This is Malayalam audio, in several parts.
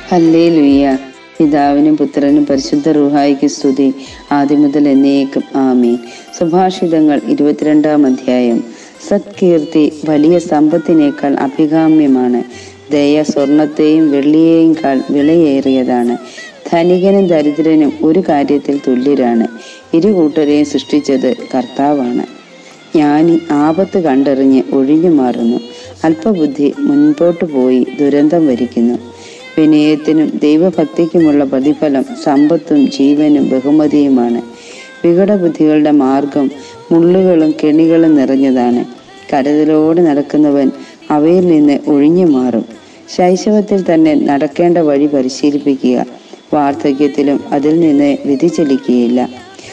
ഹല്ലേ ലുയ്യ പിതാവിനും പുത്രനും പരിശുദ്ധ റൂഹായിക്ക് സ്തുതി ആദ്യം മുതൽ എന്നേക്കും ആമീൻ സുഭാഷിതങ്ങൾ ഇരുപത്തിരണ്ടാം അധ്യായം സത്കീർത്തി വലിയ സമ്പത്തിനേക്കാൾ അഭികാമ്യമാണ് ദയ സ്വർണത്തെയും വെള്ളിയെയും കാൾ വിലയേറിയതാണ് ധനികനും ദരിദ്രനും ഒരു കാര്യത്തിൽ തുല്യരാണ് ഇരു കൂട്ടരെയും സൃഷ്ടിച്ചത് കർത്താവാണ് ജ്ഞാനി ആപത്ത് കണ്ടറിഞ്ഞ് ഒഴിഞ്ഞു മാറുന്നു അല്പബുദ്ധി മുൻപോട്ട് പോയി ദുരന്തം വരിക്കുന്നു വിനയത്തിനും ദൈവഭക്തിക്കുമുള്ള പ്രതിഫലം സമ്പത്തും ജീവനും ബഹുമതിയുമാണ് വികടബുദ്ധികളുടെ മാർഗം മുള്ളുകളും കെണികളും നിറഞ്ഞതാണ് കരുതലോടെ നടക്കുന്നവൻ അവയിൽ നിന്ന് ഒഴിഞ്ഞു മാറും ശൈശവത്തിൽ തന്നെ നടക്കേണ്ട വഴി പരിശീലിപ്പിക്കുക വാർദ്ധക്യത്തിലും അതിൽ നിന്ന് വ്യതിചലിക്കുകയില്ല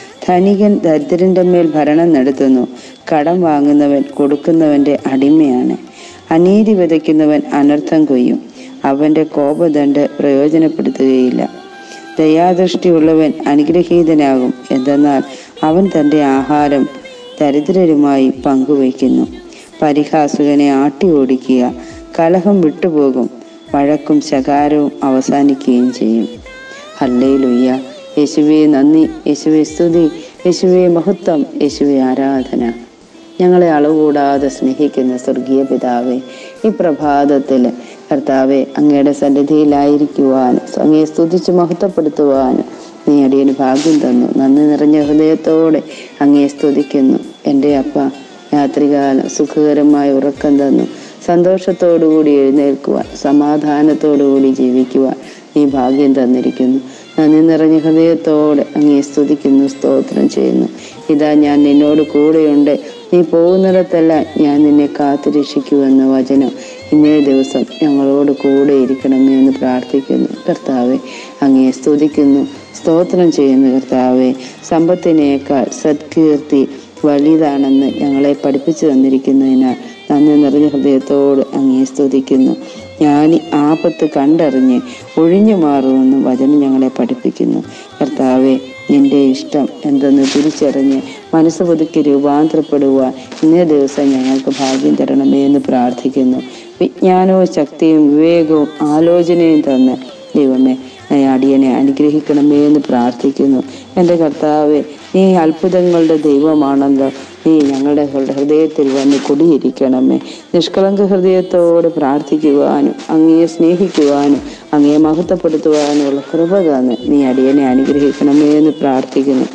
ധനികൻ ദരിദ്രന്റെ മേൽ ഭരണം നടത്തുന്നു കടം വാങ്ങുന്നവൻ കൊടുക്കുന്നവന്റെ അടിമയാണ് അനീതി വിതയ്ക്കുന്നവൻ അനർത്ഥം കൊയ്യും അവന്റെ കോപദണ്ഡ് പ്രയോജനപ്പെടുത്തുകയില്ല ദയാദൃഷ്ടിയുള്ളവൻ അനുഗ്രഹീതനാകും എന്തെന്നാൽ അവൻ തന്റെ ആഹാരം ദരിദ്രരുമായി പങ്കുവയ്ക്കുന്നു പരിഹാസുകനെ ആട്ടി ഓടിക്കുക കലഹം വിട്ടുപോകും വഴക്കും ശകാരവും അവസാനിക്കുകയും ചെയ്യും ഹല്ലേ ലുയ്യ യേശുവെ നന്ദി യേശുവെ സ്തുതി യേശുവെ മഹത്വം യേശുവെ ആരാധന ഞങ്ങളെ അളവുകൂടാതെ സ്നേഹിക്കുന്ന സ്വർഗീയ പിതാവെ ഈ പ്രഭാതത്തിൽ കർത്താവെ അങ്ങയുടെ സന്നിധിയിലായിരിക്കുവാനും അങ്ങയെ സ്തുതിച്ച് മഹത്വപ്പെടുത്തുവാനും നീ അടിയന് ഭാഗ്യം തന്നു നന്ദി നിറഞ്ഞ ഹൃദയത്തോടെ അങ്ങയെ സ്തുതിക്കുന്നു എൻ്റെ അപ്പ രാത്രികാലം സുഖകരമായ ഉറക്കം തന്നു സന്തോഷത്തോടുകൂടി എഴുന്നേൽക്കുവാൻ സമാധാനത്തോടുകൂടി ജീവിക്കുവാൻ നീ ഭാഗ്യം തന്നിരിക്കുന്നു നന്ദി നിറഞ്ഞ ഹൃദയത്തോടെ അങ്ങേ സ്തുതിക്കുന്നു സ്തോത്രം ചെയ്യുന്നു ഇതാ ഞാൻ നിന്നോട് കൂടെയുണ്ട് നീ പോകുന്നിടത്തെല്ലാം ഞാൻ നിന്നെ കാത്തുരക്ഷിക്കുമെന്ന വചനം ഇന്നേ ദിവസം ഞങ്ങളോട് കൂടെ ഇരിക്കണമേ എന്ന് പ്രാർത്ഥിക്കുന്നു കർത്താവെ അങ്ങേ സ്തുതിക്കുന്നു സ്തോത്രം ചെയ്യുന്നു കർത്താവെ സമ്പത്തിനേക്കാൾ സത്കീർത്തി വലുതാണെന്ന് ഞങ്ങളെ പഠിപ്പിച്ചു തന്നിരിക്കുന്നതിനാൽ നന്ദി നിറഞ്ഞ ഹൃദയത്തോട് അങ്ങേ സ്തുതിക്കുന്നു ഞാൻ ആപത്ത് കണ്ടറിഞ്ഞ് ഒഴിഞ്ഞു മാറുമെന്ന് വചനം ഞങ്ങളെ പഠിപ്പിക്കുന്നു കർത്താവെ നിന്റെ ഇഷ്ടം എന്തെന്ന് തിരിച്ചറിഞ്ഞ് മനസ്സ് പുതുക്കി രൂപാന്തരപ്പെടുവാൻ ഇന്നേ ദിവസം ഞങ്ങൾക്ക് ഭാഗ്യം തരണമേ എന്ന് പ്രാർത്ഥിക്കുന്നു വിജ്ഞാനവും ശക്തിയും വിവേകവും ആലോചനയും തന്ന് ദൈവമേ അടിയനെ അനുഗ്രഹിക്കണമേ എന്ന് പ്രാർത്ഥിക്കുന്നു എൻ്റെ കർത്താവെ നീ അത്ഭുതങ്ങളുടെ ദൈവമാണല്ലോ നീ ഞങ്ങളുടെ ഹൃദയത്തിൽ വന്ന് കുടിയിരിക്കണമേ നിഷ്കളങ്ക ഹൃദയത്തോട് പ്രാർത്ഥിക്കുവാനും അങ്ങയെ സ്നേഹിക്കുവാനും അങ്ങയെ മഹത്വപ്പെടുത്തുവാനുമുള്ള കൃപ തന്ന് നീ അടിയനെ അനുഗ്രഹിക്കണമേ എന്ന് പ്രാർത്ഥിക്കുന്നു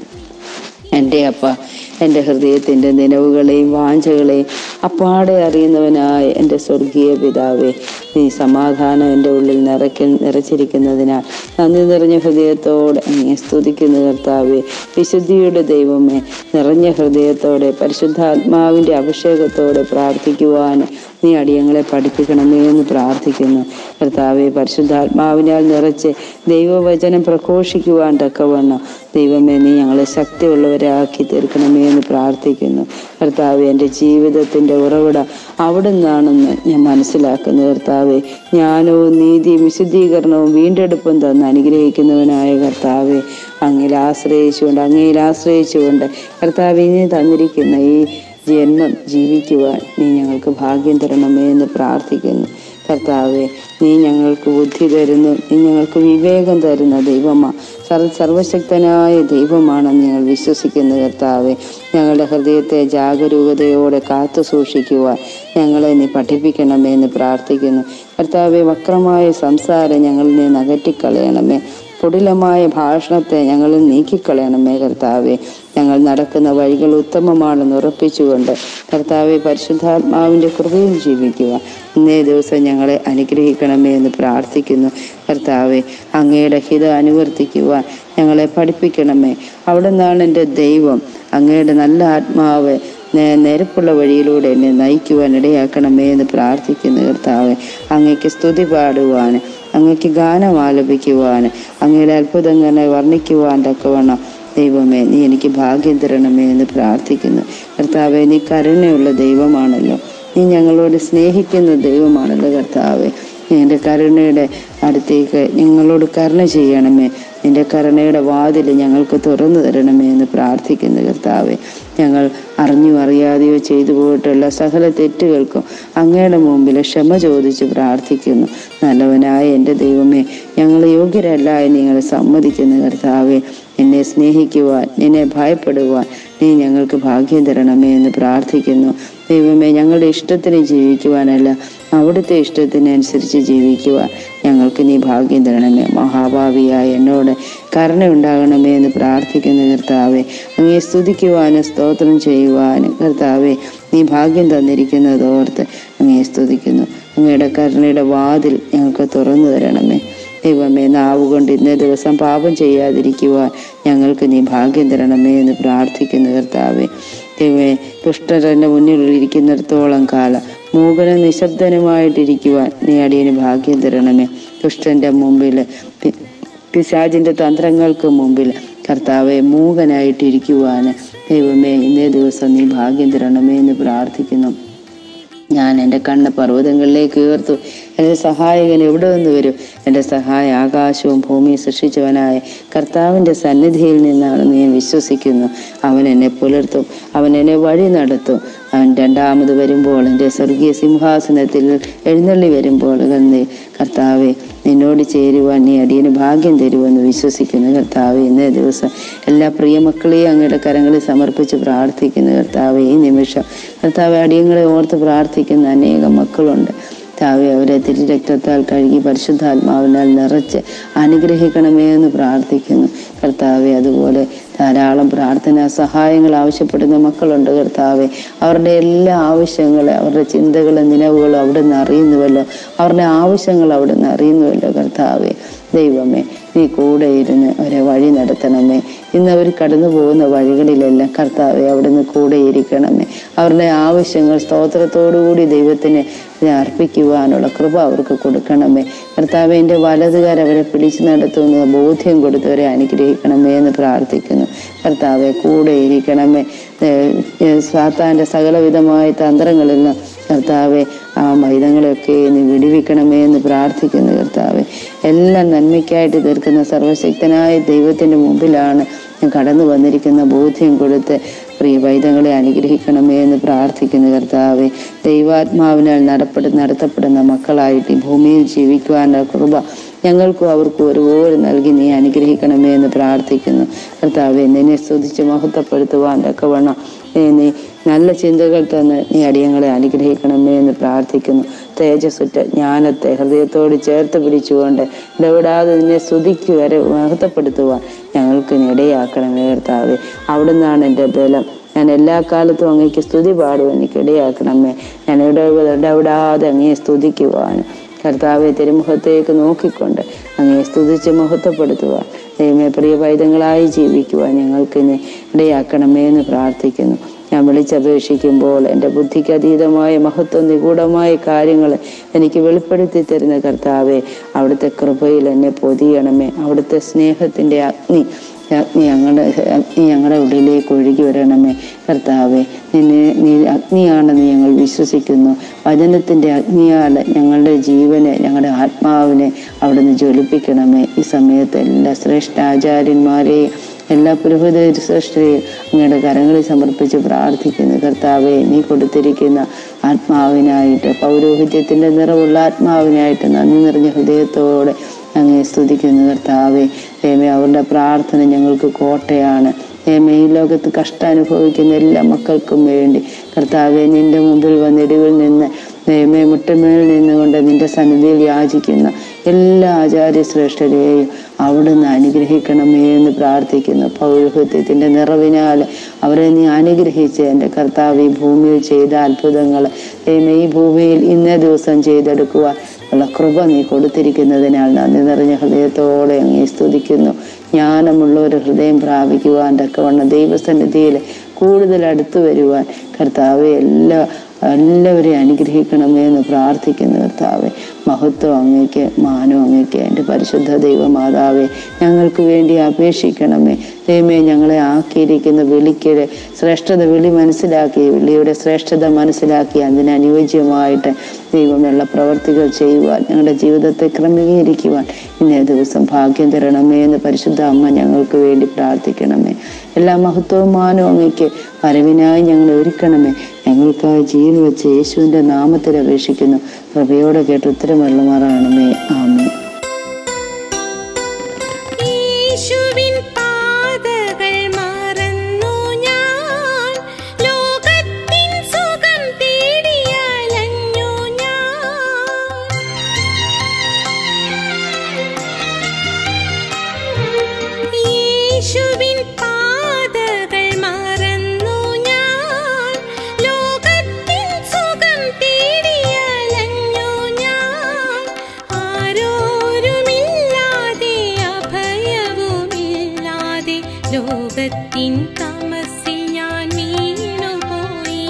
എൻ്റെ അപ്പ എൻ്റെ ഹൃദയത്തിൻ്റെ നിലവുകളെയും വാഞ്ചകളെയും അപ്പാടെ അറിയുന്നവനായ എൻ്റെ സ്വർഗീയ പിതാവേ നീ സമാധാനം എൻ്റെ ഉള്ളിൽ നിറയ്ക്ക നിറച്ചിരിക്കുന്നതിനാൽ നന്ദി നിറഞ്ഞ ഹൃദയത്തോടെ അങ്ങേ സ്തുതിക്കുന്ന കർത്താവേ വിശുദ്ധിയുടെ ദൈവമേ നിറഞ്ഞ ഹൃദയത്തോടെ പരിശുദ്ധാത്മാവിൻ്റെ അഭിഷേകത്തോടെ പ്രാർത്ഥിക്കുവാൻ നീ അടിയങ്ങളെ പഠിപ്പിക്കണമേ എന്ന് പ്രാർത്ഥിക്കുന്നു കർത്താവെ പരിശുദ്ധാത്മാവിനാൽ നിറച്ച് ദൈവവചനം പ്രഘോഷിക്കുവാൻ തക്കവണ്ണം ദൈവമേ നീ ഞങ്ങളെ ശക്തിയുള്ളവരാക്കി തീർക്കണമേ എന്ന് പ്രാർത്ഥിക്കുന്നു കർത്താവെ എൻ്റെ ജീവിതത്തിൻ്റെ ഉറവിട അവിടുന്നാണെന്ന് ഞാൻ മനസ്സിലാക്കുന്നു കർത്താവെ ജ്ഞാനവും നീതിയും വിശുദ്ധീകരണവും വീണ്ടെടുപ്പും തന്ന് അനുഗ്രഹിക്കുന്നവനായ കർത്താവെ അങ്ങിൽ ആശ്രയിച്ചുകൊണ്ട് അങ്ങയിൽ ആശ്രയിച്ചുകൊണ്ട് കർത്താവെ നീ തന്നിരിക്കുന്ന ഈ ജന്മം ജീവിക്കുവാൻ നീ ഞങ്ങൾക്ക് ഭാഗ്യം തരണമേ എന്ന് പ്രാർത്ഥിക്കുന്നു കർത്താവെ നീ ഞങ്ങൾക്ക് ബുദ്ധി തരുന്നു നീ ഞങ്ങൾക്ക് വിവേകം തരുന്ന ദൈവമാ സർവ സർവശക്തനായ ദൈവമാണെന്ന് ഞങ്ങൾ വിശ്വസിക്കുന്നു കർത്താവെ ഞങ്ങളുടെ ഹൃദയത്തെ ജാഗരൂകതയോടെ കാത്തു സൂക്ഷിക്കുവാൻ ഞങ്ങളെ നീ പഠിപ്പിക്കണമേ എന്ന് പ്രാർത്ഥിക്കുന്നു കർത്താവെ വക്രമായ സംസാരം ഞങ്ങളിൽ നിന്ന് അകറ്റിക്കളയണമേ കുടിലമായ ഭാഷണത്തെ ഞങ്ങൾ നീക്കിക്കളയണമേ കർത്താവെ ഞങ്ങൾ നടക്കുന്ന വഴികൾ ഉത്തമമാണെന്ന് ഉറപ്പിച്ചുകൊണ്ട് കർത്താവെ പരിശുദ്ധാത്മാവിൻ്റെ കൃപയും ജീവിക്കുക ഇന്നേ ദിവസം ഞങ്ങളെ അനുഗ്രഹിക്കണമേ എന്ന് പ്രാർത്ഥിക്കുന്നു കർത്താവെ അങ്ങയുടെ ഹിതം അനുവർത്തിക്കുവാൻ ഞങ്ങളെ പഠിപ്പിക്കണമേ അവിടെ നിന്നാണ് എൻ്റെ ദൈവം അങ്ങയുടെ നല്ല ആത്മാവ് നേരപ്പുള്ള വഴിയിലൂടെ എന്നെ നയിക്കുവാൻ ഇടയാക്കണമേ എന്ന് പ്രാർത്ഥിക്കുന്നു കർത്താവെ അങ്ങയ്ക്ക് സ്തുതി പാടുവാൻ അങ്ങയ്ക്ക് ഗാനം ആലപിക്കുവാൻ അങ്ങയുടെ അത്ഭുതങ്ങളെ വർണ്ണിക്കുവാൻ തക്കവണ്ണം ദൈവമേ നീ എനിക്ക് ഭാഗ്യം തരണമേ എന്ന് പ്രാർത്ഥിക്കുന്നു കർത്താവെ നീ കരുണയുള്ള ദൈവമാണല്ലോ നീ ഞങ്ങളോട് സ്നേഹിക്കുന്ന ദൈവമാണല്ലോ കർത്താവെ നിന്റെ കരുണയുടെ അടുത്തേക്ക് ഞങ്ങളോട് കരുണ ചെയ്യണമേ നിന്റെ കരുണയുടെ വാതിൽ ഞങ്ങൾക്ക് തുറന്നു തരണമേ എന്ന് പ്രാർത്ഥിക്കുന്നു കർത്താവെ ഞങ്ങൾ അറിഞ്ഞു അറിയാതെയോ ചെയ്തു പോയിട്ടുള്ള സകല തെറ്റുകൾക്കും അങ്ങയുടെ മുമ്പിൽ ക്ഷമ ചോദിച്ച് പ്രാർത്ഥിക്കുന്നു നല്ലവനായ എൻ്റെ ദൈവമേ ഞങ്ങൾ യോഗ്യരല്ല എന്ന് നിങ്ങൾ സമ്മതിക്കുന്നു കർത്താവെ എന്നെ സ്നേഹിക്കുവാൻ നിന്നെ ഭയപ്പെടുവാൻ നീ ഞങ്ങൾക്ക് ഭാഗ്യം തരണമേ എന്ന് പ്രാർത്ഥിക്കുന്നു ദൈവമേ ഞങ്ങളുടെ ഇഷ്ടത്തിന് ജീവിക്കുവാനല്ല അവിടുത്തെ ഇഷ്ടത്തിനനുസരിച്ച് ജീവിക്കുവാൻ ഞങ്ങൾക്ക് നീ ഭാഗ്യം തരണമേ മഹാഭാവിയായ എന്നോട് കരുണയുണ്ടാകണമേ എന്ന് പ്രാർത്ഥിക്കുന്ന കർത്താവെ അങ്ങേ സ്തുതിക്കുവാനും സ്തോത്രം ചെയ്യുവാനും കർത്താവെ നീ ഭാഗ്യം തന്നിരിക്കുന്നത് ഓർത്ത് അങ്ങേ സ്തുതിക്കുന്നു അങ്ങയുടെ കരുണയുടെ വാതിൽ ഞങ്ങൾക്ക് തുറന്നു തരണമേ ദൈവമേ നാവുകൊണ്ട് ഇന്നേ ദിവസം പാപം ചെയ്യാതിരിക്കുവാൻ ഞങ്ങൾക്ക് നീ ഭാഗ്യം തരണമേ എന്ന് പ്രാർത്ഥിക്കുന്നു കർത്താവെ ദൈവമേ ദുഷ്ടരൻ്റെ മുന്നിൽ ഇരിക്കുന്നിടത്തോളം കാലം മൂകനും നിശബ്ദനുമായിട്ടിരിക്കുവാൻ നീ അടിയന് ഭാഗ്യം തരണമേ ദുഷ്ടന്റെ മുമ്പിൽ പി- പിശാചിന്റെ തന്ത്രങ്ങൾക്ക് മുമ്പിൽ കർത്താവെ മൂകനായിട്ടിരിക്കുവാൻ ദൈവമേ ഇന്നേ ദിവസം നീ ഭാഗ്യം തരണമേ എന്ന് പ്രാർത്ഥിക്കുന്നു ഞാൻ എൻ്റെ കണ്ണ് പർവ്വതങ്ങളിലേക്ക് ഉയർത്തു എൻ്റെ സഹായകൻ എവിടെ നിന്ന് വരും എൻ്റെ സഹായ ആകാശവും ഭൂമിയും സൃഷ്ടിച്ചവനായ കർത്താവിൻ്റെ സന്നിധിയിൽ നിന്നാണെന്ന് ഞാൻ വിശ്വസിക്കുന്നു അവൻ എന്നെ പുലർത്തും അവൻ എന്നെ വഴി നടത്തും അവൻ രണ്ടാമത് വരുമ്പോൾ എൻ്റെ സ്വർഗീയ സിംഹാസനത്തിൽ എഴുന്നള്ളി വരുമ്പോൾ കന്ന് കർത്താവെ നിന്നോട് ചേരുവാൻ നീ അടിയന് ഭാഗ്യം തരുമെന്ന് വിശ്വസിക്കുന്നു കർത്താവെ ഇന്നേ ദിവസം എല്ലാ പ്രിയ മക്കളെയും അങ്ങയുടെ കരങ്ങളിൽ സമർപ്പിച്ച് പ്രാർത്ഥിക്കുന്നു കർത്താവെ ഈ നിമിഷം കർത്താവെ അടിയങ്ങളെ ഓർത്ത് പ്രാർത്ഥിക്കുന്ന അനേകം മക്കളുണ്ട് കർത്താവെ അവരെ തിരു രക്തത്താൽ കഴുകി പരിശുദ്ധാത്മാവിനാൽ നിറച്ച് അനുഗ്രഹിക്കണമേ എന്ന് പ്രാർത്ഥിക്കുന്നു കർത്താവെ അതുപോലെ ധാരാളം പ്രാർത്ഥനാ സഹായങ്ങൾ ആവശ്യപ്പെടുന്ന മക്കളുണ്ട് കർത്താവെ അവരുടെ എല്ലാ ആവശ്യങ്ങളും അവരുടെ ചിന്തകളും നിലവുകളും അവിടെ നിന്ന് അറിയുന്നുവല്ലോ അവരുടെ ആവശ്യങ്ങൾ അവിടെ നിന്ന് അറിയുന്നുവല്ലോ കർത്താവെ ദൈവമേ നീ കൂടെ ഇരുന്ന് അവരെ വഴി നടത്തണമേ ഇന്ന് അവർ കടന്നു പോകുന്ന വഴികളിലെല്ലാം കർത്താവെ അവിടുന്ന് കൂടെ ഇരിക്കണമേ അവരുടെ ആവശ്യങ്ങൾ സ്തോത്രത്തോടുകൂടി ദൈവത്തിന് അർപ്പിക്കുവാനുള്ള കൃപ അവർക്ക് കൊടുക്കണമേ കർത്താവെ എൻ്റെ വലതുകാർ അവരെ പിടിച്ചു നടത്തുന്ന ബോധ്യം കൊടുത്തവരെ അനുഗ്രഹിക്കണമേ എന്ന് പ്രാർത്ഥിക്കുന്നു കർത്താവെ കൂടെ ഇരിക്കണമേ ഏഹ് ഏഹ് സാത്താൻ്റെ സകലവിധമായ തന്ത്രങ്ങളിൽ നിന്ന് കർത്താവെ ആ മൈതങ്ങളെയൊക്കെ നീ വിടുവിക്കണമേ എന്ന് പ്രാർത്ഥിക്കുന്നു കർത്താവെ എല്ലാം നന്മയ്ക്കായിട്ട് തീർക്കുന്ന സർവശക്തനായ ദൈവത്തിൻ്റെ മുമ്പിലാണ് ഞാൻ കടന്നു വന്നിരിക്കുന്ന ബോധ്യം കൊടുത്ത് പ്രിയ വൈദങ്ങളെ അനുഗ്രഹിക്കണമേ എന്ന് പ്രാർത്ഥിക്കുന്നു കർത്താവെ ദൈവാത്മാവിനാൽ നടപ്പെടു നടത്തപ്പെടുന്ന മക്കളായിട്ട് ഈ ഭൂമിയിൽ ജീവിക്കുവാനുള്ള കൃപ ഞങ്ങൾക്കും അവർക്കും ഒരുപോലെ നൽകി നീ അനുഗ്രഹിക്കണമേ എന്ന് പ്രാർത്ഥിക്കുന്നു കർത്താവെ നിന്നെ സ്തുതിച്ച് മഹത്വപ്പെടുത്തുവാൻ തക്കവണ്ണം നീ നീ നല്ല ചിന്തകൾ തന്ന് നീ അടിയങ്ങളെ അനുഗ്രഹിക്കണമേ എന്ന് പ്രാർത്ഥിക്കുന്നു തേജസ്സുറ്റ ജ്ഞാനത്തെ ഹൃദയത്തോട് ചേർത്ത് പിടിച്ചുകൊണ്ട് ഇടപെടാതെ നിന്നെ സ്തുതിക്ക് വരെ മഹത്വപ്പെടുത്തുവാൻ ഞങ്ങൾക്ക് നീ ഇടയാക്കണമേ കർത്താവെ അവിടുന്നാണ് എൻ്റെ ബലം ഞാൻ എല്ലാ കാലത്തും അങ്ങേക്ക് സ്തുതി പാടുവാൻ എനിക്ക് ഇടയാക്കണമേ ഞാൻ ഇടപെടാതെ ഇടപെടാതെ അങ്ങയെ സ്തുതിക്കുവാനും കർത്താവെ തിരുമുഖത്തേക്ക് നോക്കിക്കൊണ്ട് അങ്ങയെ സ്തുതിച്ച് മഹത്വപ്പെടുത്തുവാൻ ദൈവമേ പ്രിയ പൈതങ്ങളായി ജീവിക്കുവാൻ ഞങ്ങൾക്ക് ഇനി ഇടയാക്കണമേ എന്ന് പ്രാർത്ഥിക്കുന്നു ഞാൻ വിളിച്ചപേക്ഷിക്കുമ്പോൾ എൻ്റെ ബുദ്ധിക്ക് അതീതമായ മഹത്വം നിഗൂഢമായ കാര്യങ്ങൾ എനിക്ക് വെളിപ്പെടുത്തി തരുന്ന കർത്താവെ അവിടുത്തെ കൃപയിൽ എന്നെ പൊതിയണമേ അവിടുത്തെ സ്നേഹത്തിൻ്റെ അഗ്നി അഗ്നി ഞങ്ങളുടെ അഗ്നി ഞങ്ങളുടെ ഉള്ളിലേക്ക് ഒഴുകി വരണമേ കർത്താവെ നിന്നെ നീ അഗ്നിയാണെന്ന് ഞങ്ങൾ വിശ്വസിക്കുന്നു വചനത്തിൻ്റെ അഗ്നിയാൽ ഞങ്ങളുടെ ജീവനെ ഞങ്ങളുടെ ആത്മാവിനെ അവിടുന്ന് ജ്വലിപ്പിക്കണമേ ഈ സമയത്ത് എല്ലാ ശ്രേഷ്ഠ ആചാര്യന്മാരെയും എല്ലാ പുരോഹിത ശ്രേഷ്ഠരെയും അങ്ങയുടെ കരങ്ങളിൽ സമർപ്പിച്ച് പ്രാർത്ഥിക്കുന്നു കർത്താവെ നീ കൊടുത്തിരിക്കുന്ന ആത്മാവിനായിട്ട് പൗരോഹിത്യത്തിൻ്റെ നിറവുള്ള ആത്മാവിനായിട്ട് നന്ദി നിറഞ്ഞ ഹൃദയത്തോടെ അങ്ങേ സ്തുതിക്കുന്നു കർത്താവെ ദൈവമേ അവരുടെ പ്രാർത്ഥന ഞങ്ങൾക്ക് കോട്ടയാണ് ദൈവമേ ഈ ലോകത്ത് കഷ്ടം അനുഭവിക്കുന്ന എല്ലാ മക്കൾക്കും വേണ്ടി കർത്താവെ നിന്റെ മുമ്പിൽ വന്നിടിവിൽ നിന്ന് ദൈവമേ മുട്ടമേൽ നിന്നുകൊണ്ട് നിന്റെ സന്നിധിയിൽ യാചിക്കുന്ന എല്ലാ ആചാര്യ ശ്രേഷ്ഠരെയും അവിടുന്ന് അനുഗ്രഹിക്കണമേ എന്ന് പ്രാർത്ഥിക്കുന്നു പൗരോഹിത്യത്തിൻ്റെ നിറവിനാൽ അവരെ നീ അനുഗ്രഹിച്ച് എൻ്റെ കർത്താവ് ഈ ഭൂമിയിൽ ചെയ്ത അത്ഭുതങ്ങൾ ദൈവമേ ഈ ഭൂമിയിൽ ഇന്നേ ദിവസം ചെയ്തെടുക്കുവാൻ ഉള്ള കൃപ നീ കൊടുത്തിരിക്കുന്നതിനാൽ നന്ദി നിറഞ്ഞ ഹൃദയത്തോടെ അങ്ങേ സ്തുതിക്കുന്നു ജ്ഞാനമുള്ള ഒരു ഹൃദയം പ്രാപിക്കുവാൻ തക്കവണ്ണം ദൈവസന്നിധിയിൽ കൂടുതൽ അടുത്തു വരുവാൻ കർത്താവെ എല്ലാ എല്ലാവരെയും അനുഗ്രഹിക്കണമേ എന്ന് പ്രാർത്ഥിക്കുന്നു കർത്താവെ മഹത്വം അങ്ങയ്ക്ക് മാനം അങ്ങയ്ക്ക് എൻ്റെ പരിശുദ്ധ ദൈവമാതാവേ ഞങ്ങൾക്ക് വേണ്ടി അപേക്ഷിക്കണമേ ദൈവമേ ഞങ്ങളെ ആക്കിയിരിക്കുന്ന വിളിക്കയുടെ ശ്രേഷ്ഠത വിളി മനസ്സിലാക്കി വിളിയുടെ ശ്രേഷ്ഠത മനസ്സിലാക്കി അതിനനുയോജ്യമായിട്ട് ദൈവമുള്ള പ്രവർത്തികൾ ചെയ്യുവാൻ ഞങ്ങളുടെ ജീവിതത്തെ ക്രമീകരിക്കുവാൻ ഇന്നേ ദിവസം ഭാഗ്യം തരണമേ എന്ന് പരിശുദ്ധ അമ്മ ഞങ്ങൾക്ക് വേണ്ടി പ്രാർത്ഥിക്കണമേ എല്ലാ മഹത്വവും മാനവും അങ്ങയ്ക്ക് വരവിനായി ഞങ്ങളെ ഒരുക്കണമേ ഞങ്ങൾക്കായി ജീവൻ വെച്ച് യേശുവിൻ്റെ നാമത്തിൽ അപേക്ഷിക്കുന്നു കൃപയോടെ കേട്ട് ഉത്തരമരുളുമാറാണമേ ആമേ യേശുവിൻ പാതകൾ മറന്നു ഞാൻ ലോകത്തിൻ സുഖം തേടിയലഞ്ഞു ഞാൻ യേശുവിൻ പാതകൾ മറന്നു ഞാൻ ലോകത്തിൻ സുഖം തേടിയലഞ്ഞു ഞാൻ ആരോരുമില്ലാതെ അഭയവുമില്ലാതെ ലോകത്തിൻ തമസിൽ ഞാൻ വീണുപോയി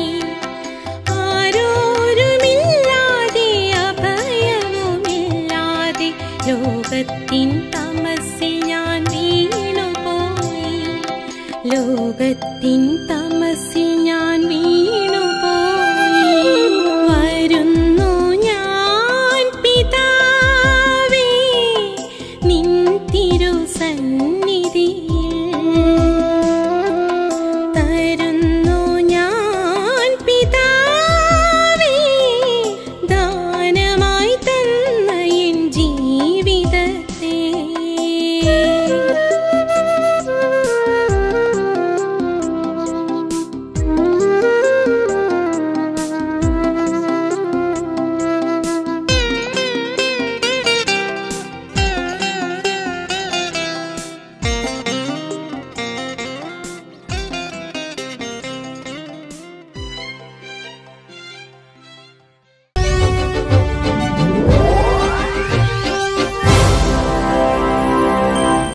ആരോരുമില്ലാതെ അഭയവുമില്ലാതെ ലോകത്തിൻ തമസിൽ ഞാൻ വീണുപോയി ലോകത്തിൻ